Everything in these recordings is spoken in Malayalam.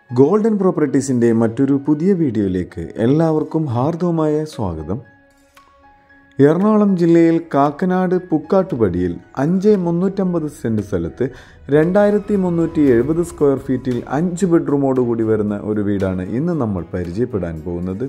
ഗോൾഡൻ പ്രോപ്പർട്ടീസിൻ്റെ മറ്റൊരു പുതിയ വീഡിയോയിലേക്ക് എല്ലാവർക്കും ഹാർദവമായ സ്വാഗതം എറണാകുളം ജില്ലയിൽ കാക്കനാട് പുക്കാട്ടുപടിയിൽ അഞ്ച് മുന്നൂറ്റമ്പത് സെൻറ്റ് സ്ഥലത്ത് രണ്ടായിരത്തി മുന്നൂറ്റി എഴുപത് സ്ക്വയർ ഫീറ്റിൽ അഞ്ച് ബെഡ്റൂമോട് കൂടി വരുന്ന ഒരു വീടാണ് ഇന്ന് നമ്മൾ പരിചയപ്പെടാൻ പോകുന്നത്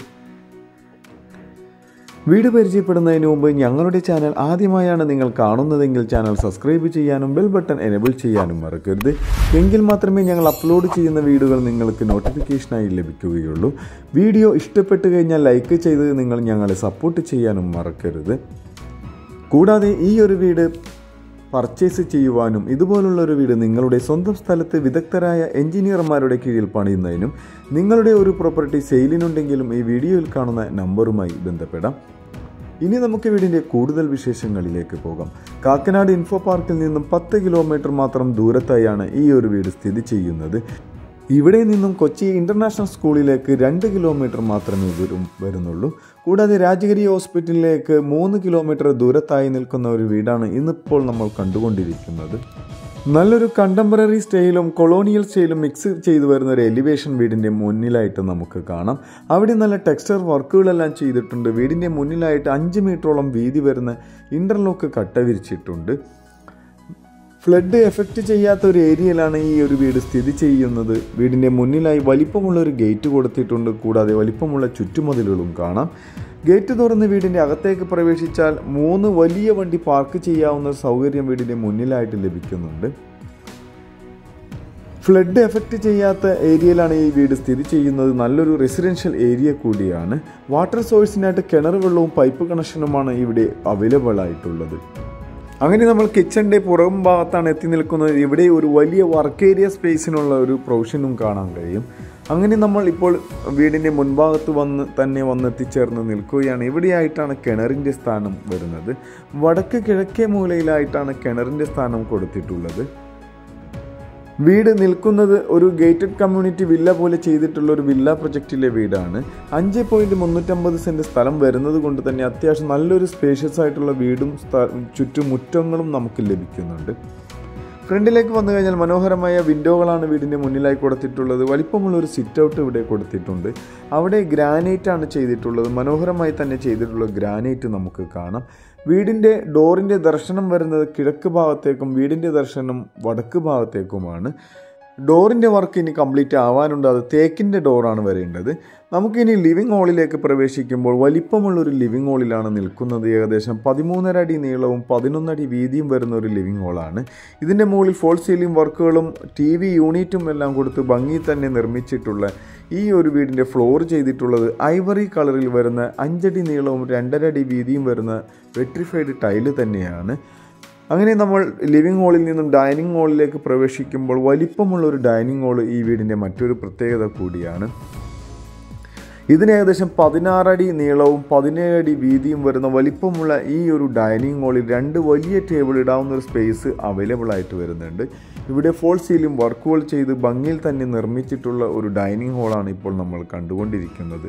വീട് പരിചയപ്പെടുന്നതിന് മുമ്പ് ഞങ്ങളുടെ ചാനൽ ആദ്യമായാണ് നിങ്ങൾ കാണുന്നതെങ്കിൽ ചാനൽ സബ്സ്ക്രൈബ് ചെയ്യാനും ബെൽ ബട്ടൺ എനേബിൾ ചെയ്യാനും മറക്കരുത് എങ്കിൽ മാത്രമേ ഞങ്ങൾ അപ്ലോഡ് ചെയ്യുന്ന വീഡിയോകൾ നിങ്ങൾക്ക് നോട്ടിഫിക്കേഷനായി ലഭിക്കുകയുള്ളൂ വീഡിയോ ഇഷ്ടപ്പെട്ടു കഴിഞ്ഞാൽ ലൈക്ക് ചെയ്ത് നിങ്ങൾ ഞങ്ങളെ സപ്പോർട്ട് ചെയ്യാനും മറക്കരുത് കൂടാതെ ഈ ഒരു വീട് പർച്ചേസ് ചെയ്യുവാനും ഇതുപോലുള്ള ഒരു വീട് നിങ്ങളുടെ സ്വന്തം സ്ഥലത്ത് വിദഗ്ധരായ എഞ്ചിനീയർമാരുടെ കീഴിൽ പണിയുന്നതിനും നിങ്ങളുടെ ഒരു പ്രോപ്പർട്ടി സെയിലിനുണ്ടെങ്കിലും ഈ വീഡിയോയിൽ കാണുന്ന നമ്പറുമായി ബന്ധപ്പെടാം ഇനി നമുക്ക് വീടിൻ്റെ കൂടുതൽ വിശേഷങ്ങളിലേക്ക് പോകാം കാക്കനാട് ഇൻഫോ പാർക്കിൽ നിന്നും പത്ത് കിലോമീറ്റർ മാത്രം ദൂരത്തായാണ് ഈ ഒരു വീട് സ്ഥിതി ചെയ്യുന്നത് ഇവിടെ നിന്നും കൊച്ചി ഇന്റർനാഷണൽ സ്കൂളിലേക്ക് രണ്ട് കിലോമീറ്റർ മാത്രമേ ദൂരം വരുന്നുള്ളൂ കൂടാതെ രാജഗിരി ഹോസ്പിറ്റലിലേക്ക് മൂന്ന് കിലോമീറ്റർ ദൂരത്തായി നിൽക്കുന്ന ഒരു വീടാണ് ഇന്നിപ്പോൾ നമ്മൾ കണ്ടുകൊണ്ടിരിക്കുന്നത് നല്ലൊരു കണ്ടംപററി സ്റ്റൈലും കൊളോണിയൽ സ്റ്റൈലും മിക്സ് ചെയ്തു വരുന്ന ഒരു എലിവേഷൻ വീടിൻ്റെ മുന്നിലായിട്ട് നമുക്ക് കാണാം അവിടെ നല്ല ടെക്സ്ചർ വർക്കുകളെല്ലാം ചെയ്തിട്ടുണ്ട് വീടിൻ്റെ മുന്നിലായിട്ട് അഞ്ച് മീറ്ററോളം വീതി വരുന്ന ഇൻ്റർലോക്ക് കട്ട വിരിച്ചിട്ടുണ്ട് ഫ്ലഡ് എഫക്റ്റ് ചെയ്യാത്ത ഒരു ഏരിയയിലാണ് ഈ ഒരു വീട് സ്ഥിതി ചെയ്യുന്നത് വീടിൻ്റെ മുന്നിലായി വലിപ്പമുള്ള ഒരു ഗേറ്റ് കൊടുത്തിട്ടുണ്ട് കൂടാതെ വലിപ്പമുള്ള ചുറ്റുമതിലുകളും കാണാം ഗേറ്റ് തുറന്ന് വീടിൻ്റെ അകത്തേക്ക് പ്രവേശിച്ചാൽ മൂന്ന് വലിയ വണ്ടി പാർക്ക് ചെയ്യാവുന്ന സൗകര്യം വീടിൻ്റെ മുന്നിലായിട്ട് ലഭിക്കുന്നുണ്ട് ഫ്ലഡ് എഫക്റ്റ് ചെയ്യാത്ത ഏരിയയിലാണ് ഈ വീട് സ്ഥിതി ചെയ്യുന്നത് നല്ലൊരു റെസിഡൻഷ്യൽ ഏരിയ കൂടിയാണ് വാട്ടർ സോഴ്സിനായിട്ട് കിണർ വെള്ളവും പൈപ്പ് കണക്ഷനുമാണ് ഇവിടെ അവൈലബിൾ ആയിട്ടുള്ളത് അങ്ങനെ നമ്മൾ കിച്ചണിൻ്റെ പുറം ഭാഗത്താണ് എത്തി നിൽക്കുന്നത് ഇവിടെ ഒരു വലിയ വർക്ക് ഏരിയ സ്പേസിനുള്ള ഒരു പ്രൊവിഷനും കാണാൻ കഴിയും അങ്ങനെ നമ്മൾ ഇപ്പോൾ വീടിൻ്റെ മുൻഭാഗത്ത് വന്ന് തന്നെ വന്നെത്തിച്ചേർന്ന് നിൽക്കുകയാണ് ഇവിടെയായിട്ടാണ് കിണറിൻ്റെ സ്ഥാനം വരുന്നത് വടക്ക് കിഴക്കേ മൂലയിലായിട്ടാണ് കിണറിൻ്റെ സ്ഥാനം കൊടുത്തിട്ടുള്ളത് വീട് നിൽക്കുന്നത് ഒരു ഗേറ്റഡ് കമ്മ്യൂണിറ്റി വില്ല പോലെ ചെയ്തിട്ടുള്ള ഒരു വില്ല പ്രൊജക്റ്റിലെ വീടാണ് അഞ്ച് പോയിന്റ് മുന്നൂറ്റമ്പത് സെന്റ് സ്ഥലം വരുന്നത് കൊണ്ട് തന്നെ അത്യാവശ്യം നല്ലൊരു സ്പേഷ്യസ് ആയിട്ടുള്ള വീടും ചുറ്റുമുറ്റങ്ങളും നമുക്ക് ലഭിക്കുന്നുണ്ട് ഫ്രണ്ടിലേക്ക് വന്നു കഴിഞ്ഞാൽ മനോഹരമായ വിൻഡോകളാണ് വീടിൻ്റെ മുന്നിലായി കൊടുത്തിട്ടുള്ളത് വലിപ്പമുള്ള ഒരു സിറ്റ് ഔട്ട് ഇവിടെ കൊടുത്തിട്ടുണ്ട് അവിടെ ഗ്രാനൈറ്റ് ആണ് ചെയ്തിട്ടുള്ളത് മനോഹരമായി തന്നെ ചെയ്തിട്ടുള്ള ഗ്രാനൈറ്റ് നമുക്ക് കാണാം വീടിൻ്റെ ഡോറിൻ്റെ ദർശനം വരുന്നത് കിഴക്ക് ഭാഗത്തേക്കും വീടിൻ്റെ ദർശനം വടക്ക് ഭാഗത്തേക്കുമാണ് ഡോറിൻ്റെ വർക്ക് ഇനി കംപ്ലീറ്റ് ആവാനുണ്ട് അത് തേക്കിൻ്റെ ഡോറാണ് വരേണ്ടത് നമുക്കിനി ലിവിങ് ഹാളിലേക്ക് പ്രവേശിക്കുമ്പോൾ വലിപ്പമുള്ള ഒരു ലിവിങ് ഹാളിലാണ് നിൽക്കുന്നത് ഏകദേശം പതിമൂന്നര അടി നീളവും പതിനൊന്നടി വീതിയും വരുന്ന ഒരു ലിവിങ് ഹാളാണ് ഇതിൻ്റെ മുകളിൽ ഫോൾ സീലിംഗ് വർക്കുകളും ടി വി യൂണിറ്റും എല്ലാം കൊടുത്ത് ഭംഗി തന്നെ നിർമ്മിച്ചിട്ടുള്ള ഈ ഒരു വീടിൻ്റെ ഫ്ലോർ ചെയ്തിട്ടുള്ളത് ഐവറി കളറിൽ വരുന്ന അഞ്ചടി നീളവും രണ്ടര അടി വീതിയും വരുന്ന വെട്രിഫൈഡ് ടൈല് തന്നെയാണ് അങ്ങനെ നമ്മൾ ലിവിങ് ഹാളിൽ നിന്നും ഡൈനിങ് ഹാളിലേക്ക് പ്രവേശിക്കുമ്പോൾ വലിപ്പമുള്ള ഒരു ഡൈനിങ് ഹാൾ ഈ വീടിൻ്റെ മറ്റൊരു പ്രത്യേകത കൂടിയാണ് ഇതിന് ഏകദേശം പതിനാറടി നീളവും പതിനേഴടി വീതിയും വരുന്ന വലിപ്പമുള്ള ഈ ഒരു ഡൈനിങ് ഹാളിൽ രണ്ട് വലിയ ടേബിൾ ഇടാവുന്ന ഒരു സ്പേസ് അവൈലബിൾ ആയിട്ട് വരുന്നുണ്ട് ഇവിടെ ഫോൾ സീലും വർക്കുകൾ ചെയ്ത് ഭംഗിയിൽ തന്നെ നിർമ്മിച്ചിട്ടുള്ള ഒരു ഡൈനിങ് ഹാളാണ് ഇപ്പോൾ നമ്മൾ കണ്ടുകൊണ്ടിരിക്കുന്നത്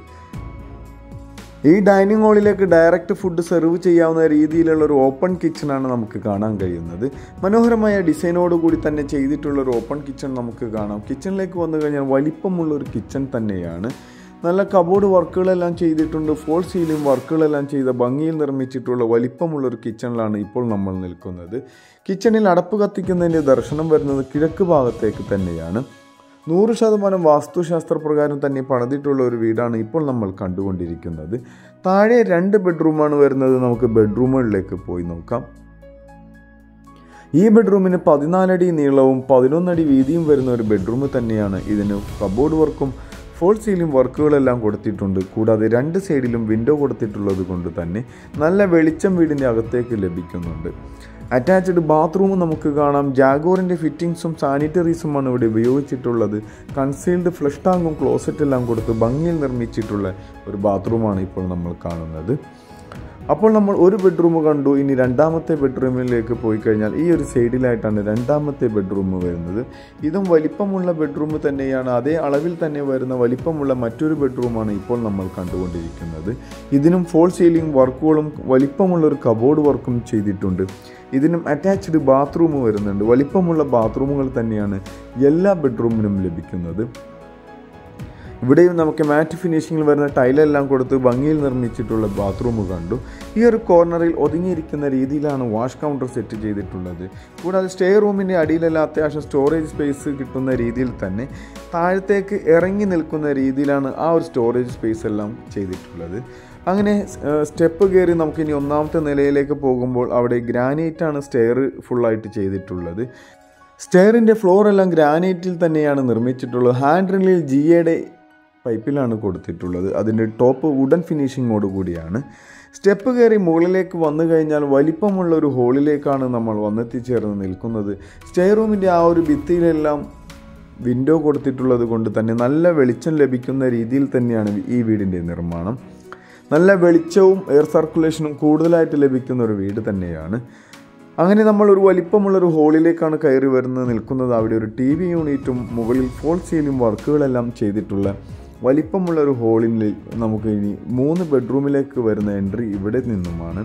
ഈ ഡൈനിങ് ഹാളിലേക്ക് ഡയറക്റ്റ് ഫുഡ് സെർവ് ചെയ്യാവുന്ന രീതിയിലുള്ള ഒരു ഓപ്പൺ കിച്ചണാണ് നമുക്ക് കാണാൻ കഴിയുന്നത് മനോഹരമായ ഡിസൈനോട് കൂടി തന്നെ ചെയ്തിട്ടുള്ള ഒരു ഓപ്പൺ കിച്ചൺ നമുക്ക് കാണാം കിച്ചണിലേക്ക് വന്നു കഴിഞ്ഞാൽ വലിപ്പമുള്ള ഒരു കിച്ചൺ തന്നെയാണ് നല്ല കബോർഡ് വർക്കുകളെല്ലാം ചെയ്തിട്ടുണ്ട് ഫോൾ സീലിംഗ് വർക്കുകളെല്ലാം ചെയ്ത ഭംഗിയിൽ നിർമ്മിച്ചിട്ടുള്ള വലിപ്പമുള്ള ഒരു കിച്ചണിലാണ് ഇപ്പോൾ നമ്മൾ നിൽക്കുന്നത് കിച്ചണിൽ അടപ്പ് കത്തിക്കുന്നതിൻ്റെ ദർശനം വരുന്നത് കിഴക്ക് ഭാഗത്തേക്ക് തന്നെയാണ് നൂറ് ശതമാനം വാസ്തുശാസ്ത്ര പ്രകാരം തന്നെ പണിതിട്ടുള്ള ഒരു വീടാണ് ഇപ്പോൾ നമ്മൾ കണ്ടുകൊണ്ടിരിക്കുന്നത് താഴെ രണ്ട് ബെഡ്റൂമാണ് വരുന്നത് നമുക്ക് ബെഡ്റൂമുകളിലേക്ക് പോയി നോക്കാം ഈ ബെഡ്റൂമിന് പതിനാലടി നീളവും പതിനൊന്നടി വീതിയും വരുന്ന ഒരു ബെഡ്റൂം തന്നെയാണ് ഇതിന് കബോർഡ് വർക്കും ഫോൾ സീലിംഗ് വർക്കുകളെല്ലാം കൊടുത്തിട്ടുണ്ട് കൂടാതെ രണ്ട് സൈഡിലും വിൻഡോ കൊടുത്തിട്ടുള്ളത് കൊണ്ട് തന്നെ നല്ല വെളിച്ചം വീടിൻ്റെ അകത്തേക്ക് ലഭിക്കുന്നുണ്ട് അറ്റാച്ച്ഡ് ബാത്റൂം നമുക്ക് കാണാം ജാഗോറിൻ്റെ ഫിറ്റിങ്സും സാനിറ്ററീസുമാണ് ഇവിടെ ഉപയോഗിച്ചിട്ടുള്ളത് കൺസീൽഡ് ഫ്ലഷ് ടാങ്കും ക്ലോസറ്റ് എല്ലാം കൊടുത്ത് ഭംഗിയിൽ നിർമ്മിച്ചിട്ടുള്ള ഒരു ബാത്റൂമാണ് ഇപ്പോൾ നമ്മൾ കാണുന്നത് അപ്പോൾ നമ്മൾ ഒരു ബെഡ്റൂം കണ്ടു ഇനി രണ്ടാമത്തെ ബെഡ്റൂമിലേക്ക് പോയി കഴിഞ്ഞാൽ ഈ ഒരു സൈഡിലായിട്ടാണ് രണ്ടാമത്തെ ബെഡ്റൂം വരുന്നത് ഇതും വലിപ്പമുള്ള ബെഡ്റൂം തന്നെയാണ് അതേ അളവിൽ തന്നെ വരുന്ന വലിപ്പമുള്ള മറ്റൊരു ബെഡ്റൂമാണ് ഇപ്പോൾ നമ്മൾ കണ്ടുകൊണ്ടിരിക്കുന്നത് ഇതിനും ഫോൾ സീലിംഗ് വർക്കുകളും വലിപ്പമുള്ള ഒരു കബോർഡ് വർക്കും ചെയ്തിട്ടുണ്ട് ഇതിനും അറ്റാച്ച്ഡ് ബാത്റൂം വരുന്നുണ്ട് വലിപ്പമുള്ള ബാത്റൂമുകൾ തന്നെയാണ് എല്ലാ ബെഡ്റൂമിനും ലഭിക്കുന്നത് ഇവിടെയും നമുക്ക് മാറ്റ് ഫിനിഷിങ്ങിൽ വരുന്ന ടൈലെല്ലാം കൊടുത്ത് ഭംഗിയിൽ നിർമ്മിച്ചിട്ടുള്ള ബാത്റൂം കണ്ടു ഈ ഒരു കോർണറിൽ ഒതുങ്ങിയിരിക്കുന്ന രീതിയിലാണ് വാഷ് കൗണ്ടർ സെറ്റ് ചെയ്തിട്ടുള്ളത് കൂടാതെ സ്റ്റേ റൂമിൻ്റെ അടിയിലെല്ലാം അത്യാവശ്യം സ്റ്റോറേജ് സ്പേസ് കിട്ടുന്ന രീതിയിൽ തന്നെ താഴത്തേക്ക് ഇറങ്ങി നിൽക്കുന്ന രീതിയിലാണ് ആ ഒരു സ്റ്റോറേജ് സ്പേസ് എല്ലാം ചെയ്തിട്ടുള്ളത് അങ്ങനെ സ്റ്റെപ്പ് കയറി നമുക്കിനി ഒന്നാമത്തെ നിലയിലേക്ക് പോകുമ്പോൾ അവിടെ ഗ്രാനൈറ്റാണ് സ്റ്റെയർ ഫുള്ളായിട്ട് ചെയ്തിട്ടുള്ളത് സ്റ്റെയറിൻ്റെ ഫ്ലോർ എല്ലാം ഗ്രാനൈറ്റിൽ തന്നെയാണ് നിർമ്മിച്ചിട്ടുള്ളത് ഹാൻഡ് റിലിൽ ജിയുടെ പൈപ്പിലാണ് കൊടുത്തിട്ടുള്ളത് അതിൻ്റെ ടോപ്പ് വുഡൻ ഫിനിഷിങ്ങോട് കൂടിയാണ് സ്റ്റെപ്പ് കയറി മുകളിലേക്ക് വന്നു കഴിഞ്ഞാൽ വലിപ്പമുള്ള ഒരു ഹോളിലേക്കാണ് നമ്മൾ വന്നെത്തിച്ചേർന്ന് നിൽക്കുന്നത് സ്റ്റെയർ റൂമിൻ്റെ ആ ഒരു ഭിത്തിയിലെല്ലാം വിൻഡോ കൊടുത്തിട്ടുള്ളത് കൊണ്ട് തന്നെ നല്ല വെളിച്ചം ലഭിക്കുന്ന രീതിയിൽ തന്നെയാണ് ഈ വീടിൻ്റെ നിർമ്മാണം നല്ല വെളിച്ചവും എയർ സർക്കുലേഷനും കൂടുതലായിട്ട് ലഭിക്കുന്ന ഒരു വീട് തന്നെയാണ് അങ്ങനെ നമ്മൾ ഒരു വലിപ്പമുള്ളൊരു ഹോളിലേക്കാണ് കയറി വരുന്നത് നിൽക്കുന്നത് അവിടെ ഒരു ടി വി യൂണിറ്റും മുകളിൽ ഫോൾ സീലിംഗ് വർക്കുകളെല്ലാം ചെയ്തിട്ടുള്ള വലിപ്പമുള്ള ഒരു ഹോളിൽ നമുക്ക് ഇനി മൂന്ന് ബെഡ്റൂമിലേക്ക് വരുന്ന എൻട്രി ഇവിടെ നിന്നുമാണ്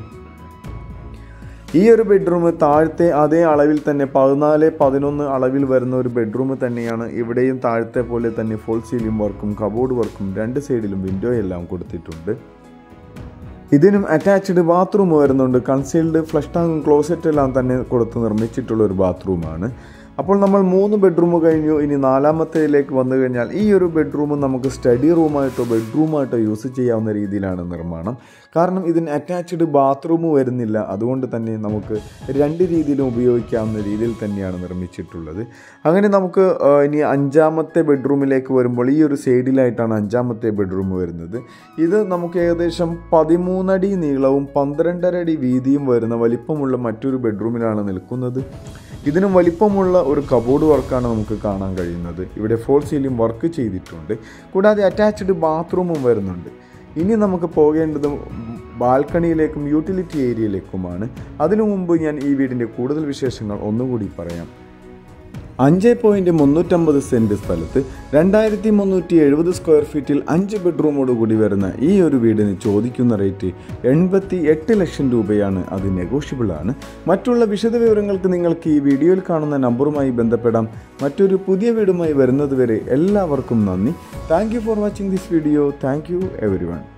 ഈ ഒരു ബെഡ്റൂം താഴത്തെ അതേ അളവിൽ തന്നെ പതിനാല് പതിനൊന്ന് അളവിൽ വരുന്ന ഒരു ബെഡ്റൂം തന്നെയാണ് ഇവിടെയും താഴത്തെ പോലെ തന്നെ ഫോൾ സീലിംഗ് വർക്കും കബോർഡ് വർക്കും രണ്ട് സൈഡിലും വിൻഡോ എല്ലാം കൊടുത്തിട്ടുണ്ട് ഇതിനും അറ്റാച്ച്ഡ് ബാത്റൂം വരുന്നുണ്ട് കൺസീൽഡ് ഫ്ലഷ് ടാങ്കും ക്ലോസറ്റ് എല്ലാം തന്നെ കൊടുത്ത് നിർമ്മിച്ചിട്ടുള്ള ഒരു ബാത്റൂമാണ് അപ്പോൾ നമ്മൾ മൂന്ന് ബെഡ്റൂം കഴിഞ്ഞു ഇനി നാലാമത്തേതിലേക്ക് വന്നു കഴിഞ്ഞാൽ ഈ ഒരു ബെഡ്റൂം നമുക്ക് സ്റ്റഡി റൂമായിട്ടോ ബെഡ്റൂമായിട്ടോ യൂസ് ചെയ്യാവുന്ന രീതിയിലാണ് നിർമ്മാണം കാരണം ഇതിന് അറ്റാച്ച്ഡ് ബാത്റൂം വരുന്നില്ല അതുകൊണ്ട് തന്നെ നമുക്ക് രണ്ട് രീതിയിലും ഉപയോഗിക്കാവുന്ന രീതിയിൽ തന്നെയാണ് നിർമ്മിച്ചിട്ടുള്ളത് അങ്ങനെ നമുക്ക് ഇനി അഞ്ചാമത്തെ ബെഡ്റൂമിലേക്ക് വരുമ്പോൾ ഈ ഒരു സൈഡിലായിട്ടാണ് അഞ്ചാമത്തെ ബെഡ്റൂം വരുന്നത് ഇത് നമുക്ക് ഏകദേശം പതിമൂന്നടി നീളവും പന്ത്രണ്ടര അടി വീതിയും വരുന്ന വലിപ്പമുള്ള മറ്റൊരു ബെഡ്റൂമിലാണ് നിൽക്കുന്നത് ഇതിനും വലിപ്പമുള്ള ഒരു കബോർഡ് വർക്കാണ് നമുക്ക് കാണാൻ കഴിയുന്നത് ഇവിടെ ഫോൾ സീലിംഗ് വർക്ക് ചെയ്തിട്ടുണ്ട് കൂടാതെ അറ്റാച്ച്ഡ് ബാത്റൂമും വരുന്നുണ്ട് ഇനി നമുക്ക് പോകേണ്ടത് ബാൽക്കണിയിലേക്കും യൂട്ടിലിറ്റി ഏരിയയിലേക്കുമാണ് അതിനു മുമ്പ് ഞാൻ ഈ വീടിൻ്റെ കൂടുതൽ വിശേഷങ്ങൾ ഒന്നുകൂടി പറയാം അഞ്ച് പോയിൻറ്റ് മുന്നൂറ്റമ്പത് സെൻറ്റ് സ്ഥലത്ത് രണ്ടായിരത്തി മുന്നൂറ്റി എഴുപത് സ്ക്വയർ ഫീറ്റിൽ അഞ്ച് ബെഡ്റൂമോട് കൂടി വരുന്ന ഈ ഒരു വീടിന് ചോദിക്കുന്ന റേറ്റ് എൺപത്തി എട്ട് ലക്ഷം രൂപയാണ് അത് നെഗോഷ്യബിൾ ആണ് മറ്റുള്ള വിശദവിവരങ്ങൾക്ക് നിങ്ങൾക്ക് ഈ വീഡിയോയിൽ കാണുന്ന നമ്പറുമായി ബന്ധപ്പെടാം മറ്റൊരു പുതിയ വീടുമായി വരുന്നത് വരെ എല്ലാവർക്കും നന്ദി thank you for watching this video thank you every one